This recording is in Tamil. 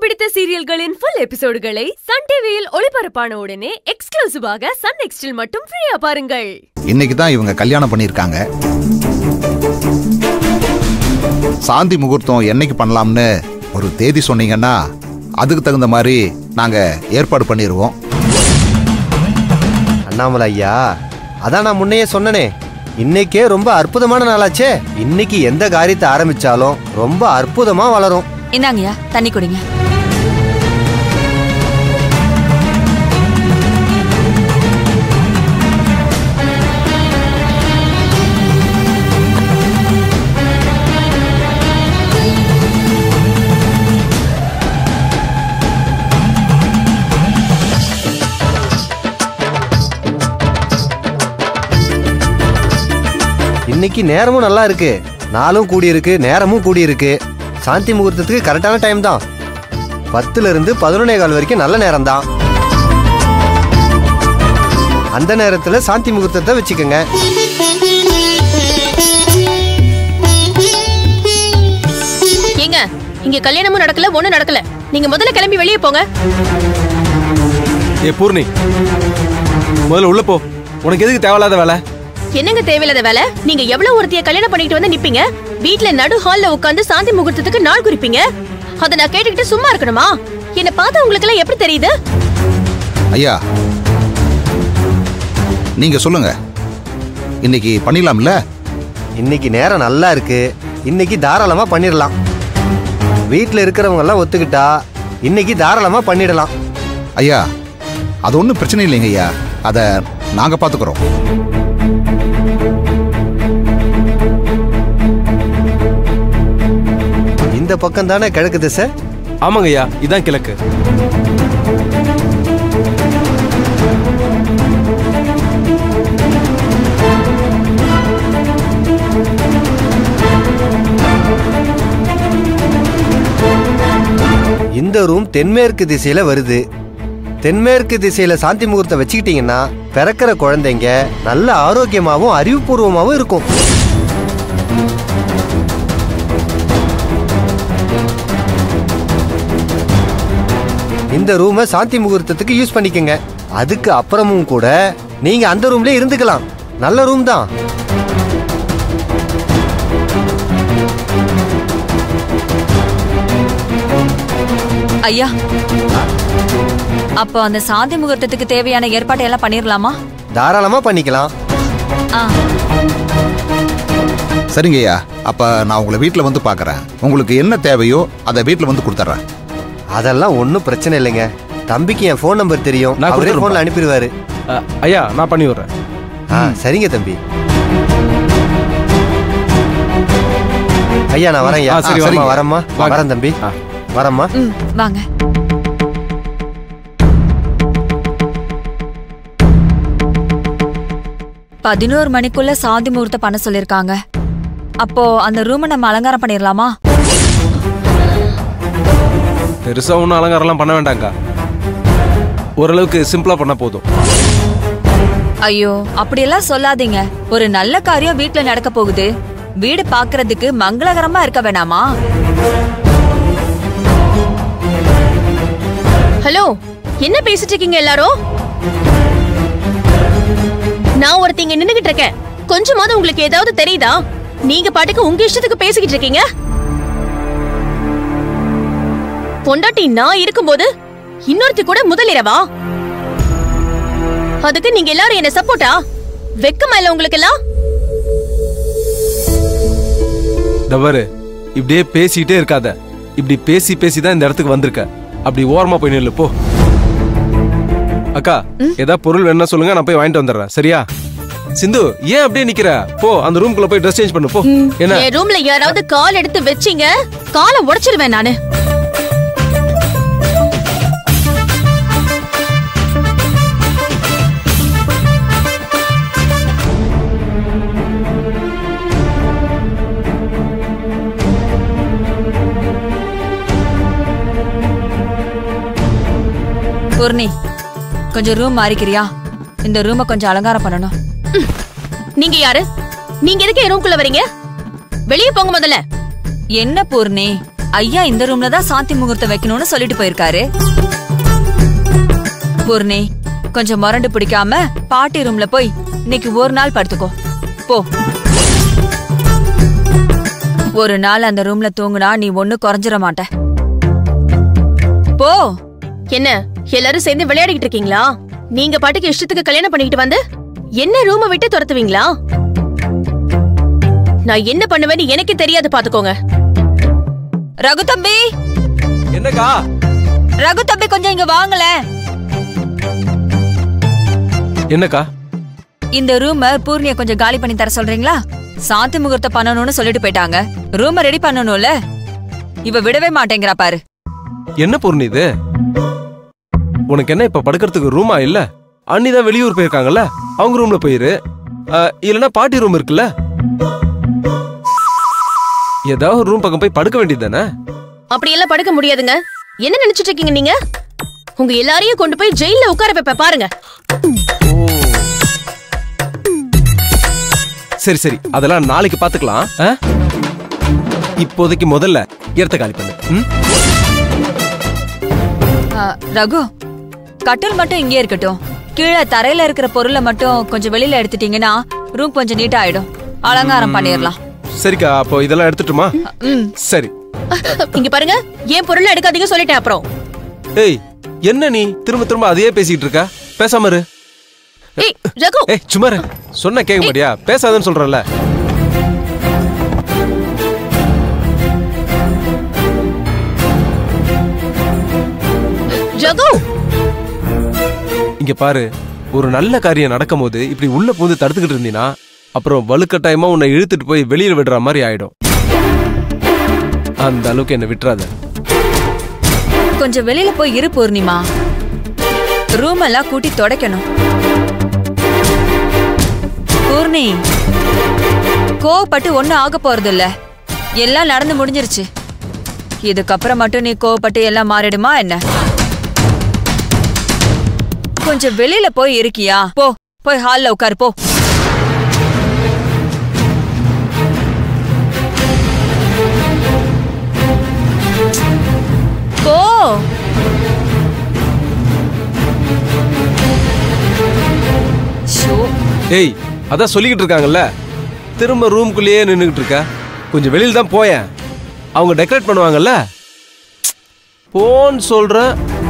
பிடித்த சீரியல்களின் ஃபுல் எபிசோடுகளை சன் டிவியில் ஒளிபரப்பான உடனே எக்ஸ்க்ளூசிவாக சன் நெக்ஸ்டில் மட்டும் ஃப்ரீயா பாருங்கள் இன்னைக்கு தான் இவங்க கல்யாணம் பண்ணியிருக்காங்க சாந்தி முகூர்த்தம் என்னைக்கு பண்ணலாம்னு ஒரு தேதி சொன்னீங்கன்னா அதுக்கு தகுந்த மாதிரி நாங்கள் ஏற்பாடு பண்ணிடுவோம் அண்ணாமலை ஐயா அதான் நான் முன்னையே சொன்னனே இன்னைக்கே ரொம்ப அற்புதமான நாளாச்சே இன்னைக்கு எந்த காரியத்தை ஆரம்பிச்சாலும் ரொம்ப அற்புதமா வளரும் இந்தாங்கய்யா தண்ணி குடிங்க இன்னைக்கு நேரமும் நல்லா இருக்கு நாளும் கூடி இருக்கு நேரமும் கூடி இருக்கு சாந்தி முகூர்த்தத்துக்கு கரெக்டான டைம் தான் பத்துல இருந்து பதினொன்னே கால் வரைக்கும் நல்ல நேரம் தான் அந்த நேரத்துல சாந்தி முகூர்த்தத்தை வச்சுக்கோங்க ஏங்க இங்க கல்யாணமும் நடக்கல ஒண்ணும் நடக்கல நீங்க முதல்ல கிளம்பி வெளியே போங்க ஏ பூர்ணி முதல்ல உள்ள போ உனக்கு எதுக்கு தேவையில்லாத வேலை என்னங்க தேவையில்லாத வேலை நீங்க எவ்வளவு ஒருத்திய கல்யாணம் பண்ணிட்டு வந்து நிப்பீங்க வீட்ல நடு ஹால்ல உட்கார்ந்து சாந்தி முகூர்த்தத்துக்கு நாள் குறிப்பீங்க அத நான் கேட்டுக்கிட்டு சும்மா இருக்கணுமா என்ன பார்த்தா உங்களுக்கு எல்லாம் எப்படி தெரியுது ஐயா நீங்க சொல்லுங்க இன்னைக்கு பண்ணிடலாம்ல இன்னைக்கு நேரம் நல்லா இருக்கு இன்னைக்கு தாராளமா பண்ணிடலாம் வீட்டில் இருக்கிறவங்க எல்லாம் ஒத்துக்கிட்டா இன்னைக்கு தாராளமா பண்ணிடலாம் ஐயா அது ஒன்றும் பிரச்சனை இல்லைங்க ஐயா அதை நாங்கள் பார்த்துக்குறோம் இந்த பக்கம் தானே கிழக்கு திசை ஆமாங்க ஐயா இதான் கிழக்கு இந்த ரூம் தென்மேற்கு திசையில வருது தென்மேற்கு திசையில சாந்தி முகூர்த்தம் வச்சுக்கிட்டீங்கன்னா பிறக்கிற குழந்தைங்க நல்ல ஆரோக்கியமாவும் அறிவுபூர்வமாவும் இருக்கும் இந்த ரூமை சாந்தி முகூர்த்தத்துக்கு யூஸ் பண்ணிக்கங்க அதுக்கு அப்புறமும் கூட நீங்க அந்த ரூம்லயே இருந்துக்கலாம் நல்ல ரூம் தான் ஐயா அப்போ அந்த சாந்தி முகூர்த்தத்துக்கு தேவையான ஏற்பாட்டை எல்லாம் பண்ணிரலாமா தாராளமா பண்ணிக்கலாம் ஆ சரிங்க ஐயா அப்போ நான் உங்களை வீட்டில் வந்து பார்க்குறேன் உங்களுக்கு என்ன தேவையோ அதை வீட்டில் வந்து கொடுத்துட்றேன் அதெல்லாம் ஒன்றும் பிரச்சனை இல்லைங்க தம்பிக்கு என் ஃபோன் நம்பர் தெரியும் நான் அவரே கொடுத்துருப்பா. ஃபோனில் அனுப்பிடுவாரு அ, ஐயா நான் பண்ணி விடுறேன் ஆ சரிங்க தம்பி ஐயா நான் வரேன் ஐயா ஆ, சரி, சரிம்மா வாங்க. வரேம்மா வாங்க. வரேன் தம்பி ஆ. வரேம்மா ம் வாங்க பதினோரு மணிக்குள்ள சாந்தி முகூர்த்தம் பண்ண சொல்லிருக்காங்க அப்போ அந்த ரூமை நம்ம அலங்காரம் பண்ணிரலாமா பெருசா ஒன்றும் அலங்காரம்லாம் பண்ண வேண்டாங்க்கா ஓரளவுக்கு சிம்பிளா பண்ண போதும் ஐயோ அப்படியெல்லாம் சொல்லாதீங்க ஒரு நல்ல காரியம் வீட்ல நடக்க போகுது வீடு பாக்குறதுக்கு மங்களகரமா இருக்க வேணாமா ஹலோ என்ன பேசிட்டு இருக்கீங்க எல்லாரும் நான் ஒருத்தங்க நின்னுகிட்டு இருக்கேன் கொஞ்சமாவது உங்களுக்கு ஏதாவது தெரியுதா நீங்க பாட்டுக்கு உங்க இஷ்டத்துக்கு பேசிக்கிட்டு இருக்கீங்க பொண்டாட்டி நான் இருக்கும்போது இன்னொருத்தி கூட முதலிரவா அதுக்கு நீங்க எல்லாரும் என்ன சப்போர்ட்டா வெக்கமா இல்ல உங்களுக்கு எல்லாம் தவறு இப்படியே பேசிக்கிட்டே இருக்காத இப்படி பேசி பேசி தான் இந்த இடத்துக்கு வந்திருக்க அப்படி ஓரமா போய் நில்லு போ அக்கா ஏதாவது பொருள் வேணும்னா சொல்லுங்க நான் போய் வாங்கிட்டு வந்துடுறேன் சரியா சிந்து ஏன் அப்படியே நிக்கிற போ அந்த ரூம்குள்ள போய் ட்ரெஸ் சேஞ்ச் பண்ணு போ என்ன என் ரூம்ல யாராவது கால் எடுத்து வச்சீங்க காலை உடைச்சிருவேன் நானு பூர்ணி கொஞ்சம் ரூம் மாறிக்கிறியா இந்த ரூமை கொஞ்சம் அலங்காரம் பண்ணணும் நீங்க யாரு நீங்க எதுக்கு என் ரூம்குள்ள வரீங்க வெளியே போங்க முதல்ல என்ன பூர்ணி ஐயா இந்த ரூம்ல தான் சாந்தி முகூர்த்தம் வைக்கணும்னு சொல்லிட்டு போயிருக்காரு பூர்ணி கொஞ்சம் முரண்டு பிடிக்காம பாட்டி ரூம்ல போய் இன்னைக்கு ஒரு நாள் படுத்துக்கோ போ ஒரு நாள் அந்த ரூம்ல தூங்குனா நீ ஒண்ணு குறைஞ்சிட மாட்ட போ என்ன எல்லாரும் சேர்ந்து விளையாடிட்டு இருக்கீங்களா நீங்க பாட்டுக்கு இஷ்டத்துக்கு கல்யாணம் பண்ணிக்கிட்டு வந்து என்ன ரூமை விட்டு துரத்துவீங்களா நான் என்ன பண்ணுவேன்னு எனக்கே தெரியாது பாத்துக்கோங்க ரகு தம்பி என்னக்கா ரகு தம்பி கொஞ்சம் இங்க வாங்களேன் என்னக்கா இந்த ரூம பூர்ணிய கொஞ்சம் காலி பண்ணி தர சொல்றீங்களா சாந்தி முகூர்த்தம் பண்ணணும்னு சொல்லிட்டு போயிட்டாங்க ரூம ரெடி பண்ணணும்ல இவ விடவே மாட்டேங்கிறா பாரு என்ன பொருள் இது உனக்கு என்ன இப்ப படுக்கிறதுக்கு ரூமா இல்ல அண்ணி தான் வெளியூர் போயிருக்காங்கல்ல அவங்க ரூம்ல போயிரு அஹ், இல்லனா பாட்டி ரூம் இருக்குல்ல ஏதாவது ரூம் பக்கம் போய் படுக்க வேண்டியது தானே அப்படியெல்லாம் படுக்க முடியாதுங்க என்ன நினைச்சிட்டு இருக்கீங்க நீங்க உங்க எல்லாரையும் கொண்டு போய் ஜெயில உட்கார வைப்ப பாருங்க சரி சரி அதெல்லாம் நாளைக்கு பாத்துக்கலாம் ஆ? இப்போதைக்கு முதல்ல இடத்த காலி பண்ணு ம்? ஆ, ரகு கட்டில் மட்டும் இங்கே இருக்கட்டும் கீழே தரையில இருக்கிற பொருளை மட்டும் கொஞ்சம் வெளியில எடுத்துட்டீங்கன்னா ரூம் கொஞ்சம் நீட்டா ஆயிடும் அலங்காரம் பண்ணிடலாம் சரிக்கா அப்போ இதெல்லாம் எடுத்துட்டுமா ம் சரி இங்க பாருங்க ஏன் பொருளை எடுக்காதீங்க சொல்லிட்டேன் அப்புறம் ஏய் என்ன நீ திரும்ப திரும்ப அதையே பேசிட்டு இருக்க பேசாம இரு ஏய் ரகு ஏய் சும்மா இரு. சொன்னா கேட்க மாட்டியா பேசாதன்னு சொல்றேன்ல ரகு இங்க பாரு ஒரு நல்ல காரியம் நடக்கும்போது இப்படி உள்ள பூந்து தடுத்துக்கிட்டு இருந்தீனா அப்புறம் வலுக்கட்டாயமா உன்னை இழுத்துட்டு போய் வெளியில விடுற மாதிரி ஆயிடும் அந்த அளவுக்கு என்ன விட்டுறாத கொஞ்சம் வெளியில போய் இரு பூர்ணிமா ரூம் எல்லாம் கூட்டி துடைக்கணும் பூர்ணி கோவப்பட்டு ஒண்ணும் ஆக போறது இல்ல எல்லாம் நடந்து முடிஞ்சிருச்சு இதுக்கப்புறம் மட்டும் நீ கோவப்பட்டு எல்லாம் மாறிடுமா என்ன கொஞ்சம் வெளியில போய் இருக்கியா போ போய் ஹால்ல உட்காரு போ போ ஷோ ஏய் அதான் சொல்லிக்கிட்டு இருக்காங்கல்ல திரும்ப ரூம்குள்ளேயே நின்றுக்கிட்டு இருக்க கொஞ்சம் வெளியில தான் போயேன் அவங்க டெக்கரேட் பண்ணுவாங்கல்ல போன்னு சொல்றேன்